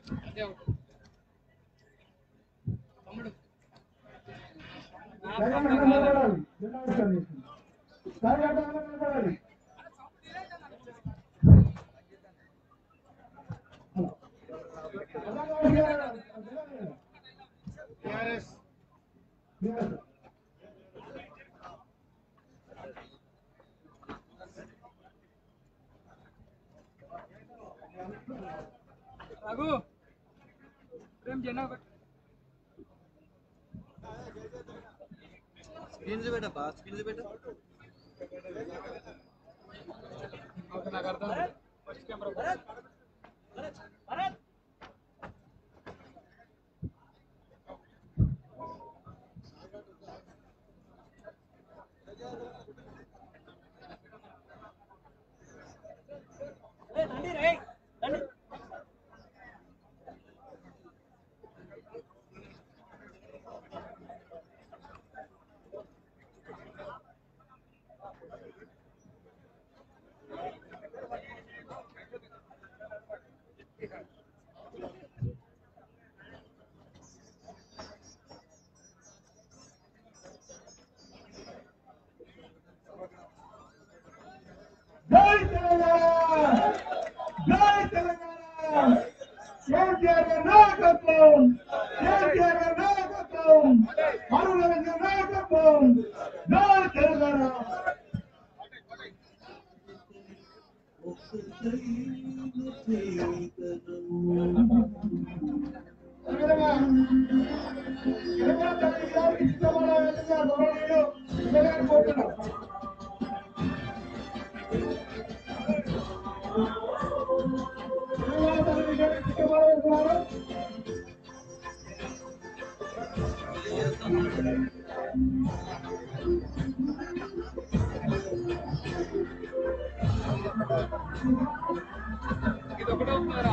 రఘు ప్రేమ్ జెండా పెట్టు. స్క్రీన్ చూపెట్టబ్బా స్క్రీన్ చూపెట్టు ఓకే నాకు అర్థం ఫస్ట్ కెమెరా జై తెలంగాణ జై తెలంగాణ కేసీఆర్ గారి నాయకత్వం కేసీఆర్ గారి నాయకత్వం అరుణ గారి నాయకత్వం జై తెలంగాణ ఇది ఒకటే ఉంటుందిరా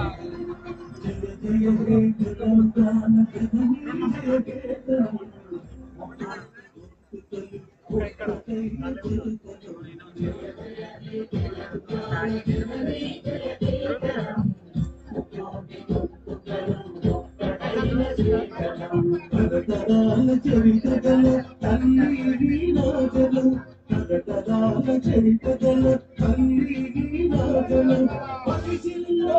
తరతరాల చరితగల తల్లి రాజలు తరతరాల చరితగల తల్లి రాజలు పసిలో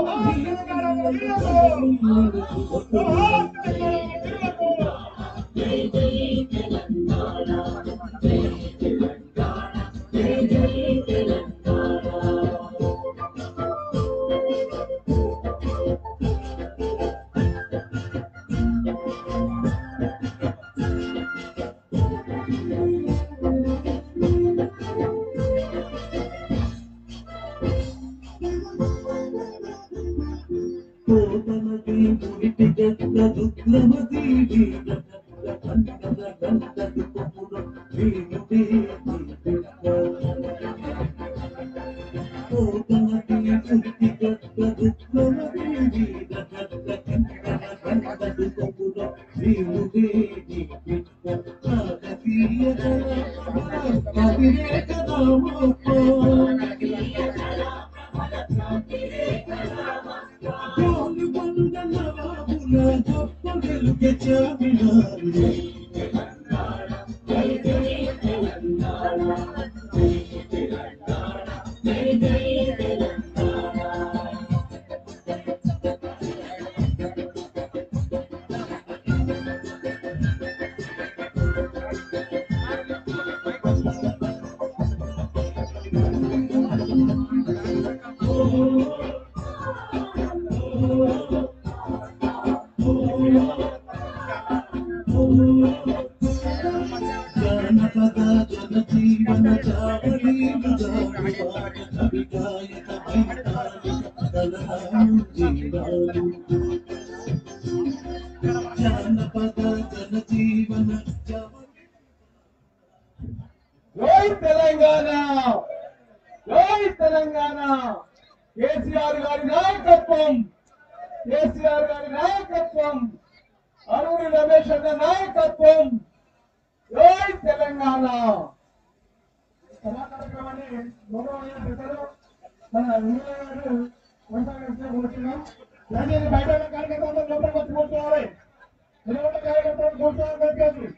కోటమతి ముడిటి గద్ద రుద్రమతి వీర గంగద గంగదు కొపుర వీరుడి కోటమతి ముడిటి గద్ద రుద్రమతి వీర గద్ద గంగద గంగదు కొపుర వీరుడి కాకతీయ కవిరేక నామో జోలు బందల బాబుల గొప్ప వెలుగె చామినారు జానపద జనజీవన చావలీలు కవిగాయక వైతాలు కలహాలు జీవాలు జానపద జనజీవన చావలీలు జై తెలంగాణ జై తెలంగాణ కేసీఆర్ గారి నాయకత్వం కేసీఆర్ గారి నాయకత్వం అరుణ్ రమేష్ అన్న నాయకత్వం జై తెలంగాణ సభా కార్యక్రమాన్ని గౌరవనీయ పెద్దలు మన ఎమ్మెల్యే గారు కొనసాగించే కోరుతున్నాం దయచేసి బయట ఉన్న కార్యకర్తలు లోపలికి వచ్చి కూర్చోవాలి నిలబడ్డ కార్యకర్తలు కూర్చోవాలి దయచేసి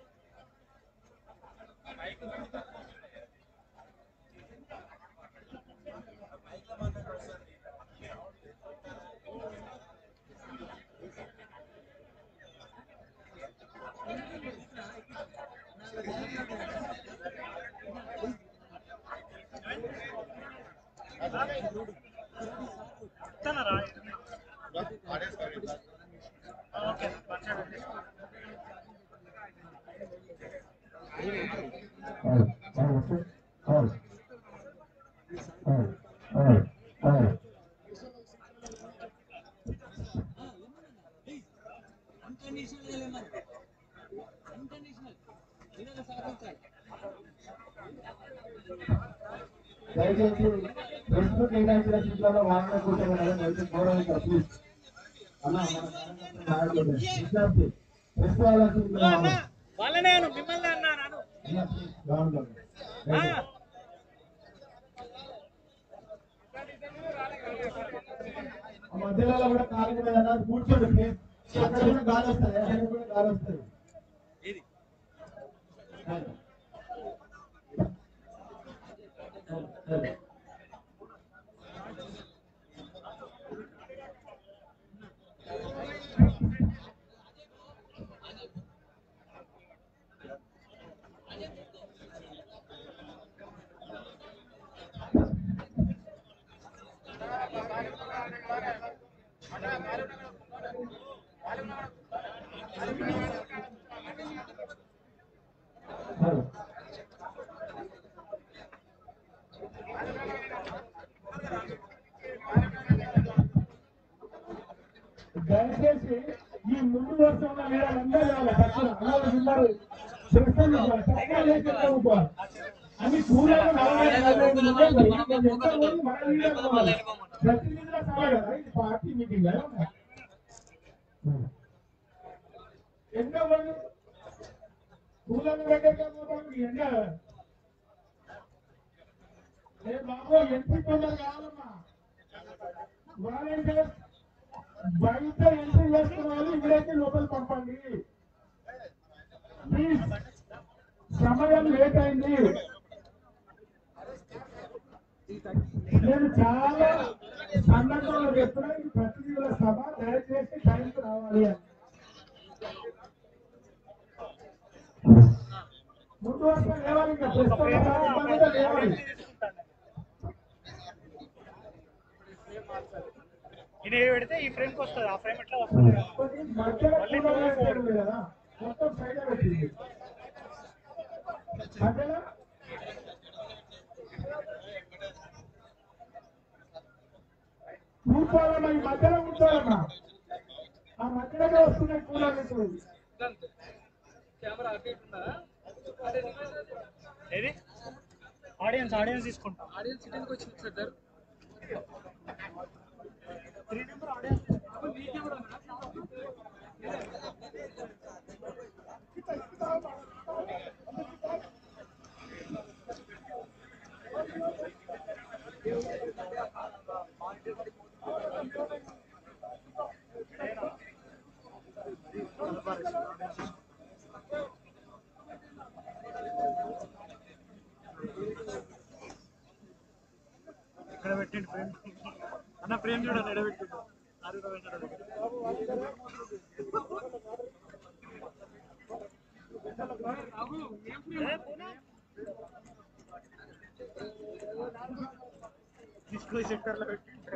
దయచేసి ఫేస్బుక్ కేటాయించిన సీట్లలో వాహన కూర్చోమని దయచేసి గౌరవించారు ప్లీజ్ అన్న మన నాయకుడు విద్యార్థి ప్రెస్ వాళ్ళకి వాళ్ళనే అను మిమ్మల్ని అన్నాను మధ్యలో కూడా కాలు కూడా కదా కూర్చోండి ప్లీజ్ అక్కడ కూడా గాలి వస్తుంది అక్కడ కూడా గాలి వస్తుంది సరే. సరే. దయచేసి ఈ ముందు వరుస ఉన్న మీరందరూ రావాలి పక్కన అందరూ ఉన్నారు చేస్తాను చక్కగా లేకపోతే అన్ని కూరలు నలభై నలభై ఐదు ఉన్నాయి మరి. కొంచెం ఎంత పోయి మన లీడర్ కావాలి. ప్రతినిధుల సభ కదా ఇది పార్టీ మీటింగ్ కదా ఎన్నో మంది కూలల దగ్గరికి పోతాం ఎండ ఏ బాబు ఎంపీ తొందర కావాలమ్మా వాలంటీర్స్ బయట ఎంట్రీ చేస్తున్న వాళ్ళు ఇక్కడైతే లోపల పంపండి ప్లీజ్ సమయం లేట్ అయింది నేను చాలా సందర్భంలో చెప్తున్నా ఈ ప్రతినిధుల సభ దయచేసి టైంకి రావాలి అని ముందు వరుస లేవాలి ఇంకా ప్రస్తుతం ఇబ్బందిగా లేవాలి ఇది పెడితే ఈ ఫ్రేమ్ కి వస్తుంది ఆ ఫ్రేమ్ ఎట్లా వస్తుంది మధ్యలో కూలర్ వేసాడు ఉంది కదా మొత్తం సైడ్ పెట్టింది మధ్యలో కూర్చోవాలమ్మా ఈ మధ్యలో కూర్చోవాలమ్మా ఆ మధ్యలోనే వస్తున్నాయి కూలర్ ఇప్పుడు కెమెరా అటు ఇటు ఉందా ఏది ఆడియన్స్ ఆడియన్స్ తీసుకుంటా ఆడియన్స్ సిటీకి వచ్చింది సార్ త్రీ నెంబర్ ఆడియన్స్ మీ కెమెరా ఇక్కడ పెట్టండి ఫ్రేమ్ అన్న ఫ్రేమ్ చూడండి ఎడ పెట్టిండు ఆరు పెట్టాడు తీసుకొని చక్కర్లో పెట్టిండు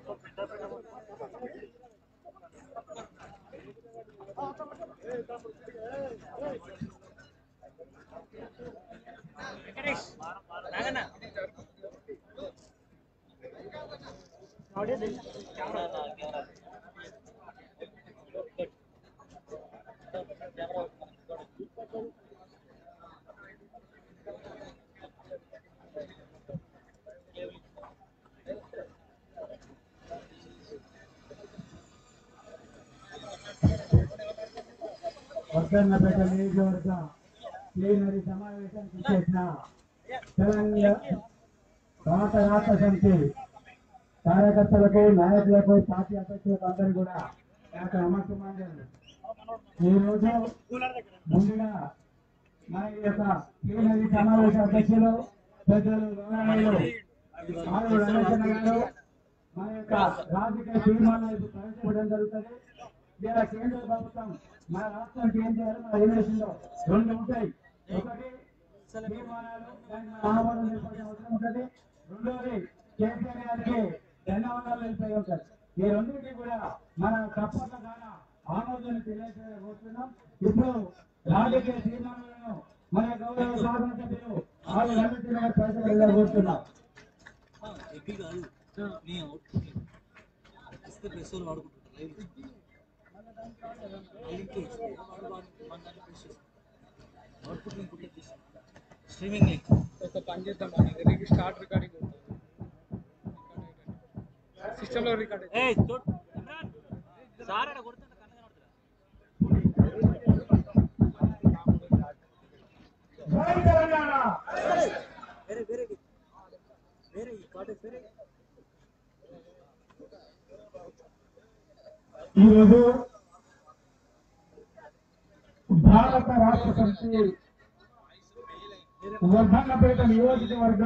వర్ధన్నపేట నియోజకవర్గ ప్లీనరీ సమావేశానికి చేసిన తెలంగాణ రాత రాత సమితి కార్యకర్తలకు నాయకులకు పార్టీ అధ్యక్షులకు అందరూ కూడా నాకు నమస్కారం ఈ రోజు ముందుగా మన యొక్క ప్లీనరీ సమావేశ అధ్యక్షులు పెద్దలు గౌరవనీయులు ఆరు రమేశన్న గారు మన యొక్క రాజకీయ తీర్మానాలు ప్రవేశపెట్టడం జరుగుతుంది ఇలా కేంద్ర ప్రభుత్వం మన రాష్ట్రానికి ఏం చేయాలో మన ఏం చేసిందో రెండు ఉంటాయి ఒకటి తీర్మానాలు దాన్ని మన ఆమోదం తెలపాల్సిన అవసరం ఉంటుంది రెండోది కేసీఆర్ గారికి ధన్యవాదాలు తెలిపే ఉంటుంది ఈ రెండింటికి కూడా మన తప్పక ద్వారా ఆమోదాన్ని తెలియజేయబోతున్నాం ఇప్పుడు రాజకీయ తీర్మానాలను మన గౌరవ శాసన సభ్యులు ఆరు రమేష్ గారు ప్రవేశపెట్టబోతున్నాం ఎప్పి కాదు నీ అవుట్పుట్ ఇస్తే ప్రెస్ వాళ్ళు వాడుకుంటారు లైవ్ లింక్ అవుట్పుట్ లింక్ ఉంటే స్ట్రీమింగ్ లింక్ ఒక పని చేద్దాం ఇది స్టార్ట్ రికార్డింగ్ సిస్టమ్ లో రికార్డ్ ఏ ఇమ్రాన్ సార్ అక్కడ కొడుతుంటే కన్న కనబడుతుందా జై తెలంగాణ వేరే వేరే వేరే ఈ కాటేజ్ వేరే ఈరోజు భారత రాష్ట్ర సమితి వర్ధన్నపేట నియోజకవర్గ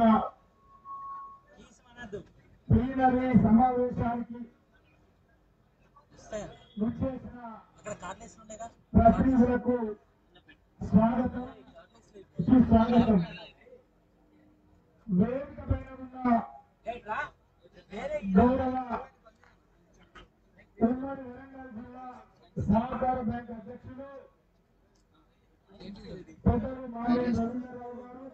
తీసి ప్లీనరీ సమావేశానికి వస్తాయా విచ్చేసిన అక్కడ కార్డ్లెస్ ఉండేగా ప్రతినిధులకు స్వాగతం సుస్వాగతం వేదిక పైన ఉన్న గౌరవ ఉమ్మడి వరంగల్ జిల్లా సహకార బ్యాంక్ అధ్యక్షులు పెద్దలు మాజీ రవీంద్రరావు గారు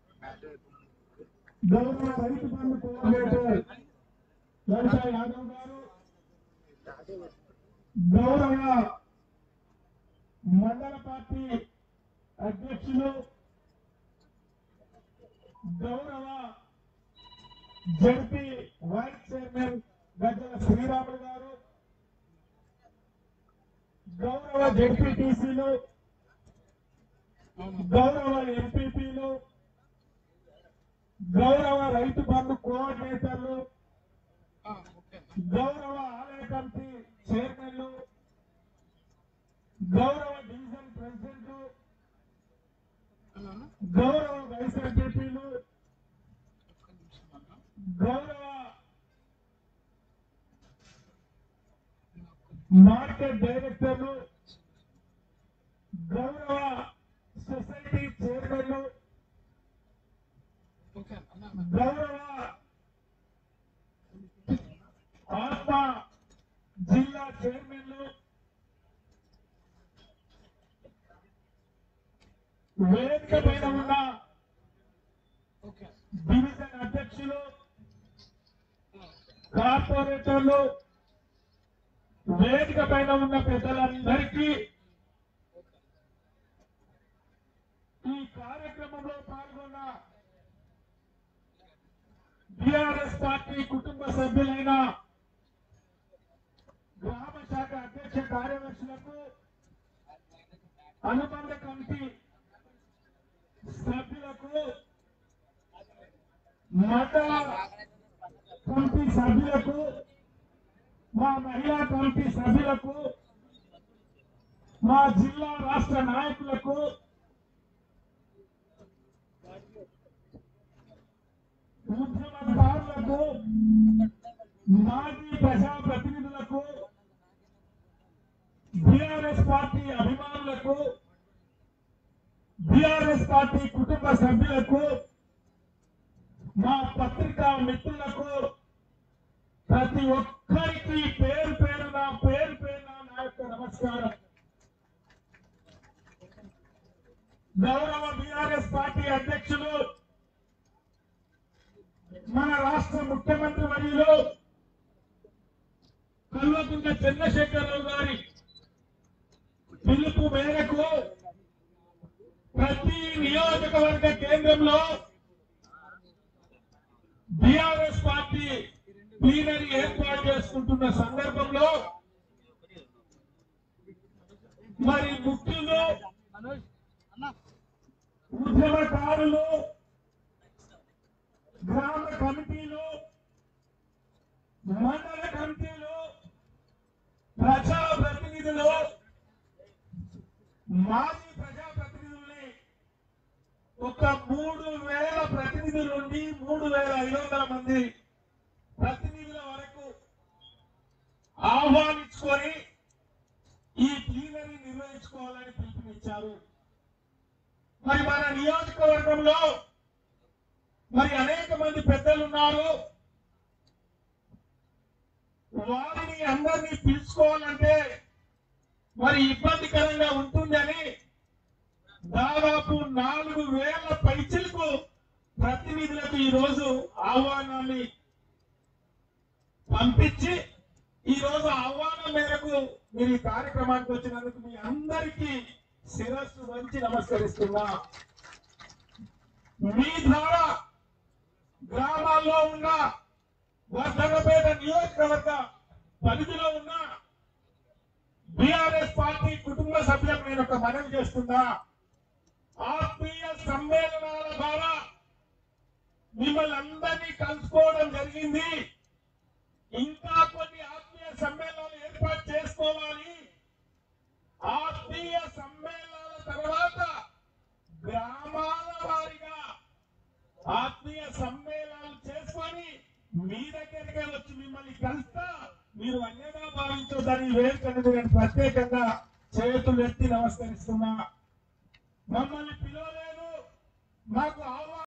గౌరవ రైతు బంధు కోఆర్డినేటర్ లలిత యాదవ్ గారు గౌరవ మండల పార్టీ అధ్యక్షులు గౌరవ ZP vice chairman Gajjala Sriramulu garu గౌరవ జడ్పీటీసీలు గౌరవ ఎంపీపీలు గౌరవ రైతు బంధు కోఆర్డినేటర్లు గౌరవ ఆలయ కమిటీ చైర్మన్లు గౌరవ డివిజన్ ప్రెసిడెంట్ గౌరవ వైస్ ఎంపీపీలు గౌరవ మార్కెట్ డైరెక్టర్లు గౌరవ సొసైటీ చైర్మన్లు గౌరవ ఆత్మ జిల్లా చైర్మన్లు వేదిక పైన ఉన్న డివిజన్ అధ్యక్షులు కార్పొరేటర్లు వేదిక పైన ఉన్న పెద్దలందరికీ ఈ కార్యక్రమంలో పాల్గొన్న బీఆర్ఎస్ పార్టీ కుటుంబ సభ్యులైన గ్రామ శాఖ అధ్యక్ష కార్యదర్శులకు అనుబంధ కమిటీ సభ్యులకు మండల కమిటీ సభ్యులకు మా మహిళా కమిటీ సభ్యులకు మా జిల్లా రాష్ట్ర నాయకులకు ఉద్యమకారులకు మాజీ ప్రజాప్రతినిధులకు బీఆర్ఎస్ పార్టీ అభిమానులకు బీఆర్ఎస్ పార్టీ కుటుంబ సభ్యులకు మా పత్రికా మిత్రులకు ప్రతి ఒక్కరికి పేరు పేరున పేరు పేరున నా యొక్క నమస్కారం గౌరవ బీఆర్ఎస్ పార్టీ అధ్యక్షులు మన రాష్ట్ర ముఖ్యమంత్రి వర్యులు కల్వకుంట్ల చంద్రశేఖరరావు గారి పిలుపు మేరకు ప్రతి నియోజకవర్గ కేంద్రంలో బీఆర్ఎస్ పార్టీ ప్లీనరీ ఏర్పాటు చేసుకుంటున్న సందర్భంలో మరి ముఖ్యులు ఉద్యమకారులు గ్రామ కమిటీలు మండల కమిటీలు ప్రజా ప్రతినిధులు మాజీ ప్రజా ప్రతినిధుల్ని ఒక మూడు వేల ప్రతినిధుల నుండి మూడు వేల ఐదు వందల మంది ప్రతినిధుల వరకు ఆహ్వానించుకొని ఈ ప్లీనరీ నిర్వహించుకోవాలని పిలుపునిచ్చారు మరి మన నియోజకవర్గంలో మరి అనేక మంది పెద్దలు ఉన్నారు వారిని అందరినీ పిలుచుకోవాలంటే మరి ఇబ్బందికరంగా ఉంటుందని దాదాపు నాలుగు వేల పైచిలకు ప్రతినిధులకు ఈ రోజు ఆహ్వానాన్ని పంపించి ఈ రోజు ఆహ్వానం మేరకు మీరు ఈ కార్యక్రమానికి వచ్చినందుకు మీ అందరికీ శిరస్సు వంచి నమస్కరిస్తున్నా మీ ద్వారా గ్రామాల్లో ఉన్న వర్ధనపేట నియోజకవర్గ పరిధిలో ఉన్న బీఆర్ఎస్ పార్టీ కుటుంబ సభ్యులకు నేను ఒక మనవి చేస్తున్నా ఆత్మీయ సమ్మేళనాల ద్వారా మిమ్మల్ని అందరినీ కలుసుకోవడం జరిగింది ఇంకా కొన్ని ఆత్మీయ సమ్మేళనాలు ఏర్పాటు చేసుకోవాలి ఆత్మీయ సమ్మేళనాల తర్వాత గ్రామాల వారిగా ఆత్మీయ సమ్మేళనాలు చేసుకొని మీ దగ్గరికి వచ్చి మిమ్మల్ని కలుస్తా మీరు అన్యగా భావించొద్దని వేడుకని నేను ప్రత్యేకంగా చేతులు ఎత్తి నమస్కరిస్తున్నా మమ్మల్ని పిలవలేదు మాకు ఆహ్వానం